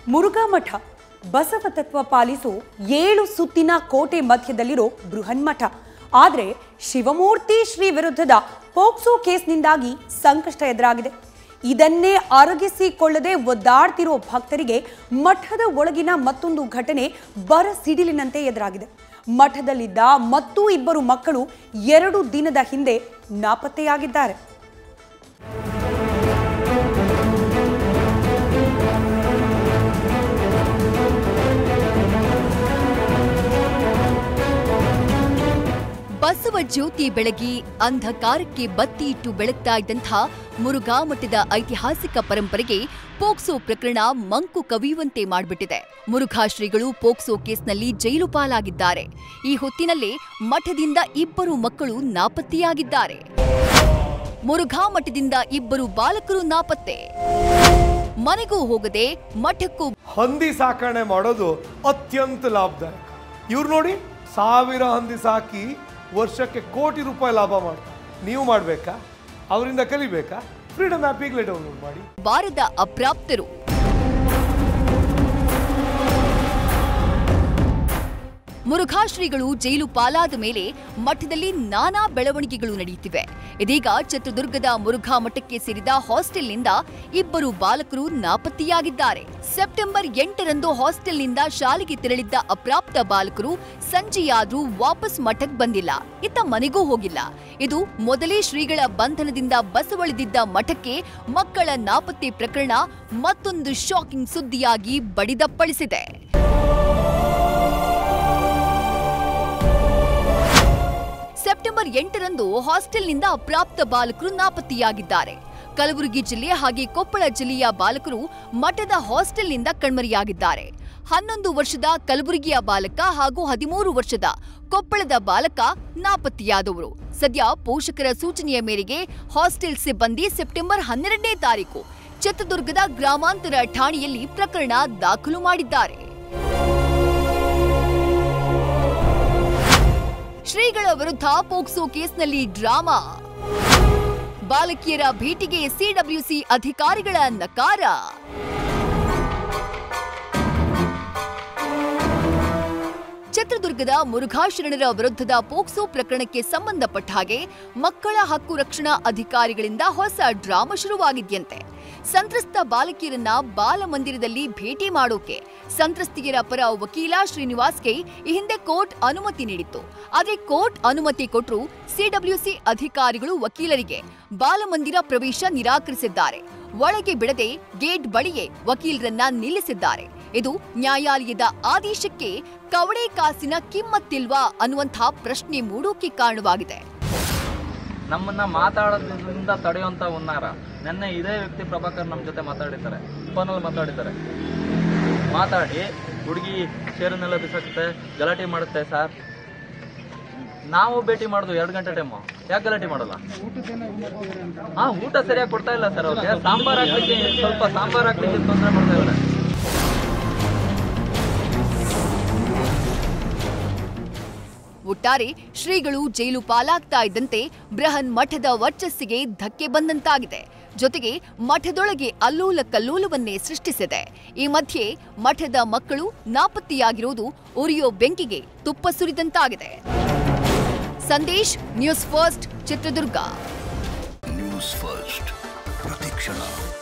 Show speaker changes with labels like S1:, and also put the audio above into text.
S1: ಮುರುಘಾ ಮಠ ಬಸವ ತತ್ವ ಪಾಲಿಸೋ ಏಳು ಸುತ್ತಿನ ಕೋಟೆ ಮಧ್ಯದಲ್ಲಿರೋ ಬೃಹನ್ಮಠ ಆದರೆ ಶಿವಮೂರ್ತಿ ಶ್ರೀ ವಿರುದ್ಧದ ಪೋಕ್ಸೋ ಕೇಸ್ನಿಂದಾಗಿ ಸಂಕಷ್ಟ ಎದುರಾಗಿದೆ ಇದನ್ನೇ ಅರಗಿಸಿಕೊಳ್ಳದೆ ಒದ್ದಾಡ್ತಿರೋ ಭಕ್ತರಿಗೆ ಮಠದ ಒಳಗಿನ ಮತ್ತೊಂದು ಘಟನೆ ಬರ ಸಿಡಿಲಿನಂತೆ ಎದುರಾಗಿದೆ ಮಠದಲ್ಲಿದ್ದ ಮತ್ತೂ ಇಬ್ಬರು ಮಕ್ಕಳು ಎರಡು ದಿನದ ಹಿಂದೆ ನಾಪತ್ತೆಯಾಗಿದ್ದಾರೆ
S2: ಬಸವ ಜ್ಯೋತಿ ಬೆಳಗಿ ಅಂಧಕಾರಕ್ಕೆ ಬತ್ತಿ ಇಟ್ಟು ಬೆಳಗ್ತಾ ಇದ್ದಂಥ ಮುರುಘಾ ಮಠದ ಐತಿಹಾಸಿಕ ಪರಂಪರೆಗೆ ಪೋಕ್ಸೋ ಪ್ರಕರಣ ಮಂಕು ಕವಿಯುವಂತೆ ಮಾಡಿಬಿಟ್ಟಿದೆ ಮುರುಘಾ ಶ್ರೀಗಳು ಪೋಕ್ಸೋ ಕೇಸ್ನಲ್ಲಿ ಜೈಲು ಪಾಲಾಗಿದ್ದಾರೆ ಈ ಹೊತ್ತಿನಲ್ಲೇ ಮಠದಿಂದ ಇಬ್ಬರು ಮಕ್ಕಳು ನಾಪತ್ತೆಯಾಗಿದ್ದಾರೆ ಮುರುಘಾ ಮಠದಿಂದ ಇಬ್ಬರು ಬಾಲಕರು ನಾಪತ್ತೆ ಮನೆಗೂ ಹೋಗದೆ ಮಠಕ್ಕೂ
S3: ಹಂದಿ ಸಾಕಣೆ ಮಾಡೋದು ಅತ್ಯಂತ ಲಾಭದಾಯಕ ಇವ್ರು ನೋಡಿ ಸಾವಿರ ಹಂದಿ ಸಾಕಿ ವರ್ಷಕ್ಕೆ ಕೋಟಿ ರೂಪಾಯಿ ಲಾಭ ಮಾಡ್ತಾರೆ ನೀವು ಮಾಡಬೇಕಾ ಅವರಿಂದ ಕಲಿಬೇಕಾ ಫ್ರೀಡಮ್ ಆ್ಯಪ್ ಈಗಲೇ ಡೌನ್ಲೋಡ್ ಮಾಡಿ
S2: ಬಾರದ ಅಪ್ರಾಪ್ತರು ಮುರುಘಾ ಶ್ರೀಗಳು ಜೈಲು ಪಾಲಾದ ಮೇಲೆ ಮಠದಲ್ಲಿ ನಾನಾ ಬೆಳವಣಿಗೆಗಳು ನಡೆಯುತ್ತಿವೆ ಇದೀಗ ಚಿತ್ರದುರ್ಗದ ಮುರುಘಾ ಮಠಕ್ಕೆ ಸೇರಿದ ಹಾಸ್ಟೆಲ್ನಿಂದ ಇಬ್ಬರು ಬಾಲಕರು ನಾಪತ್ತೆಯಾಗಿದ್ದಾರೆ ಸೆಪ್ಟೆಂಬರ್ ಎಂಟರಂದು ಹಾಸ್ಟೆಲ್ನಿಂದ ಶಾಲೆಗೆ ತೆರಳಿದ್ದ ಅಪ್ರಾಪ್ತ ಬಾಲಕರು ಸಂಜೆಯಾದ್ರೂ ವಾಪಸ್ ಮಠಕ್ಕೆ ಬಂದಿಲ್ಲ ಇತ್ತ ಮನೆಗೂ ಹೋಗಿಲ್ಲ ಇದು ಮೊದಲೇ ಶ್ರೀಗಳ ಬಂಧನದಿಂದ ಬಸವಳಿದಿದ್ದ ಮಠಕ್ಕೆ ಮಕ್ಕಳ ನಾಪತ್ತೆ ಪ್ರಕರಣ ಮತ್ತೊಂದು ಶಾಕಿಂಗ್ ಸುದ್ದಿಯಾಗಿ ಬಡಿದಪ್ಪಳಿಸಿದೆ ಸೆಪ್ಟೆಂಬರ್ ಎಂಟರಂದು ಹಾಸ್ಟೆಲ್ನಿಂದ ಅಪ್ರಾಪ್ತ ಬಾಲಕರು ನಾಪತ್ತೆಯಾಗಿದ್ದಾರೆ ಕಲಬುರಗಿ ಜಿಲ್ಲೆ ಹಾಗೆ ಕೊಪ್ಪಳ ಜಿಲ್ಲೆಯ ಬಾಲಕರು ಮಠದ ಹಾಸ್ಟೆಲ್ನಿಂದ ಕಣ್ಮರೆಯಾಗಿದ್ದಾರೆ ಹನ್ನೊಂದು ವರ್ಷದ ಕಲಬುರಗಿಯ ಬಾಲಕ ಹಾಗೂ ಹದಿಮೂರು ವರ್ಷದ ಕೊಪ್ಪಳದ ಬಾಲಕ ನಾಪತ್ತೆಯಾದವರು ಸದ್ಯ ಪೋಷಕರ ಸೂಚನೆಯ ಮೇರೆಗೆ ಹಾಸ್ಟೆಲ್ ಸಿಬ್ಬಂದಿ ಸೆಪ್ಟೆಂಬರ್ ಹನ್ನೆರಡನೇ ತಾರೀಕು ಚಿತ್ರದುರ್ಗದ ಗ್ರಾಮಾಂತರ ಠಾಣೆಯಲ್ಲಿ ಪ್ರಕರಣ ದಾಖಲು ಮಾಡಿದ್ದಾರೆ ಶ್ರೀಗಳ ವಿರುದ್ಧ ಪೋಕ್ಸೋ ಕೇಸ್ನಲ್ಲಿ ಡ್ರಾಮಾ ಬಾಲಕಿಯರ ಭೇಟಿಗೆ ಸಿಡಬ್ಲ್ಯೂಸಿ ಅಧಿಕಾರಿಗಳ ನಕಾರ ಚಿತ್ರದುರ್ಗದ ಮುರುಘಾ ಶರಣರ ವಿರುದ್ಧದ ಪೋಕ್ಸೋ ಪ್ರಕರಣಕ್ಕೆ ಸಂಬಂಧಪಟ್ಟ ಹಾಗೆ ಮಕ್ಕಳ ಹಕ್ಕು ರಕ್ಷಣಾ ಅಧಿಕಾರಿಗಳಿಂದ ಹೊಸ ಡ್ರಾಮಾ ಶುರುವಾಗಿದ್ಯಂತೆ ಸಂತ್ರಸ್ತ ಬಾಲಕಿಯರನ್ನ ಬಾಲಮಂದಿರದಲ್ಲಿ ಭೇಟಿ ಮಾಡೋಕೆ ಸಂತ್ರಸ್ತಿಯರ ಪರ ವಕೀಲ ಶ್ರೀನಿವಾಸ್ಗೆ ಈ ಹಿಂದೆ ಕೋರ್ಟ್ ಅನುಮತಿ ನೀಡಿತ್ತು ಆದ್ರೆ ಕೋರ್ಟ್ ಅನುಮತಿ ಕೊಟ್ಟರು ಸಿಡಬ್ಲ್ಯೂಸಿ ಅಧಿಕಾರಿಗಳು ವಕೀಲರಿಗೆ ಬಾಲಮಂದಿರ ಪ್ರವೇಶ ನಿರಾಕರಿಸಿದ್ದಾರೆ ಒಳಗೆ ಬಿಡದೆ ಗೇಟ್ ಬಳಿಯೇ ವಕೀಲರನ್ನ ನಿಲ್ಲಿಸಿದ್ದಾರೆ ಇದು ನ್ಯಾಯಾಲಯದ ಆದೇಶಕ್ಕೆ ಕವಡೆ ಕಾಸಿನ ಕಿಮ್ಮತ್ತಿಲ್ವಾ ಅನ್ನುವಂಥ ಪ್ರಶ್ನೆ ಮೂಡೋಕೆ ಕಾರಣವಾಗಿದೆ
S4: ನಮ್ಮನ್ನ ಮಾತಾಡೋದ್ರಿಂದ ತಡೆಯುವಂತ ಉನ್ನಾರ ನೆನ್ನೆ ಇದೇ ವ್ಯಕ್ತಿ ಪ್ರಭಾಕರ್ ನಮ್ಮ ಜೊತೆ ಮಾತಾಡಿದ್ದಾರೆ ಫೋನಲ್ಲಿ ಮಾತಾಡಿದ್ದಾರೆ ಮಾತಾಡಿ ಹುಡುಗಿ ಶೇರನ್ನೆಲ್ಲ ಬಿಸಾಕುತ್ತೆ ಗಲಾಟೆ ಮಾಡುತ್ತೆ ಸರ್ ನಾವು ಭೇಟಿ ಮಾಡುದು ಎರಡು ಗಂಟೆ ಟೈಮು ಯಾಕೆ ಗಲಾಟೆ ಮಾಡಲ್ಲ ಹಾ ಊಟ ಸರಿಯಾಗಿ ಕೊಡ್ತಾ ಇಲ್ಲ ಸರ್ ಅವ್ರಿಗೆ ಸಾಂಬಾರ್ ಹಾಕ್ಲಿಕ್ಕೆ ಸ್ವಲ್ಪ ಸಾಂಬಾರ್ ಹಾಕ್ಲಿಕ್ಕೆ ತೊಂದರೆ ಮಾಡ್ತಾ ಇದ್ದಾರೆ
S2: ಒಟ್ಟಾರೆ ಶ್ರೀಗಳು ಜೈಲು ಪಾಲಾಗ್ತಾ ಇದ್ದಂತೆ ಬೃಹನ್ ಮಠದ ವರ್ಚಸ್ಸಿಗೆ ಧಕ್ಕೆ ಬಂದಂತಾಗಿದೆ ಜೊತೆಗೆ ಮಠದೊಳಗೆ ಅಲ್ಲೋಲ ಕಲ್ಲೋಲವನ್ನೇ ಸೃಷ್ಟಿಸಿದೆ ಈ ಮಧ್ಯೆ ಮಠದ ಮಕ್ಕಳು ನಾಪತ್ತೆಯಾಗಿರುವುದು ಉರಿಯೋ ಬೆಂಕಿಗೆ ತುಪ್ಪ ಸುರಿದಂತಾಗಿದೆ Sandesh news first Chitradurga
S5: news first ಪ್ರತಿಕ್ಷಣ